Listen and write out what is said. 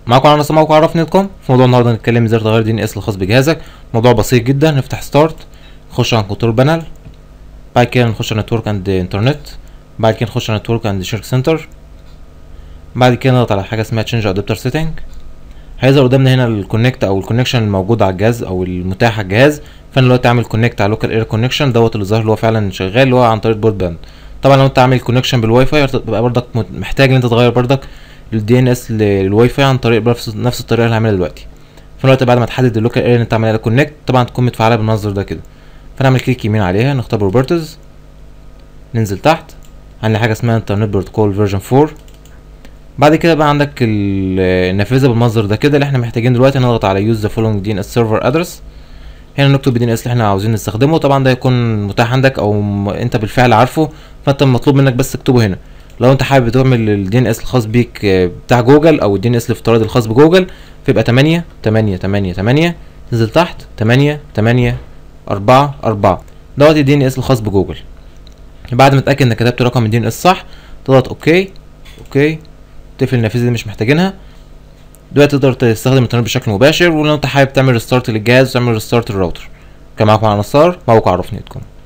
معاكم على موقع عرفني دوت كوم في موضوع النهارده هنتكلم ازاي تغير دي ان اس الخاص بجهازك موضوع بسيط جدا نفتح ستارت نخش على كنترول بانل بعد كده نخش على نتورك اند انترنت بعد كده نخش على نتورك اند شيرك سنتر بعد كده نضغط على حاجه اسمها تشينج ادابتر سيتنج هيظهر قدامنا هنا الكونكت او الكونكشن الموجود على الجهاز او المتاح على الجهاز فانا دلوقتي اعمل كونكت على لوكال اير كونكشن دوت اللي ظاهر اللي هو فعلا شغال اللي هو عن طريق البورد باند طبعا لو انت عامل كونكشن بالواي فاي تبقى برضك محتاج ان انت تغير برضك الدي ان اس للواي فاي عن طريق نفس نفس الطريقه اللي هعملها دلوقتي فدلوقتي بعد ما تحدد اللوكال اريا اللي انت عاملها كونكت طبعا تكون متفعله بالمنظر ده كده فنعمل كليك يمين عليها نختار بروبرتيز ننزل تحت هنلاقي حاجه اسمها انترنت بروتوكول فيرجن 4 بعد كده بقى عندك النافذه بالمنظر ده كده اللي احنا محتاجين دلوقتي نضغط على يوز ذا فولوينج دي ان اس سيرفر ادرس هنا نكتب الدي ان اس اللي احنا عاوزين نستخدمه طبعا ده يكون متاح عندك او انت بالفعل عارفه فانت مطلوب منك بس تكتبه هنا لو انت حابب تعمل الدي ان اس الخاص بيك بتاع جوجل او الدي ان اس الافتراضي الخاص بجوجل فيبقى 8 8 8 8 نزل تحت 8 8 4 4 دوت الدي ان اس الخاص بجوجل بعد ما تتاكد انك كتبت رقم الدي ان اس صح تضغط اوكي اوكي تقفل النافذه دي مش محتاجينها دلوقتي تقدر تستخدم الانترنت بشكل مباشر ولو انت حابب تعمل ريستارت للجهاز وتعمل ريستارت للراوتر كان معاكم على نصار موقع عرفني كوم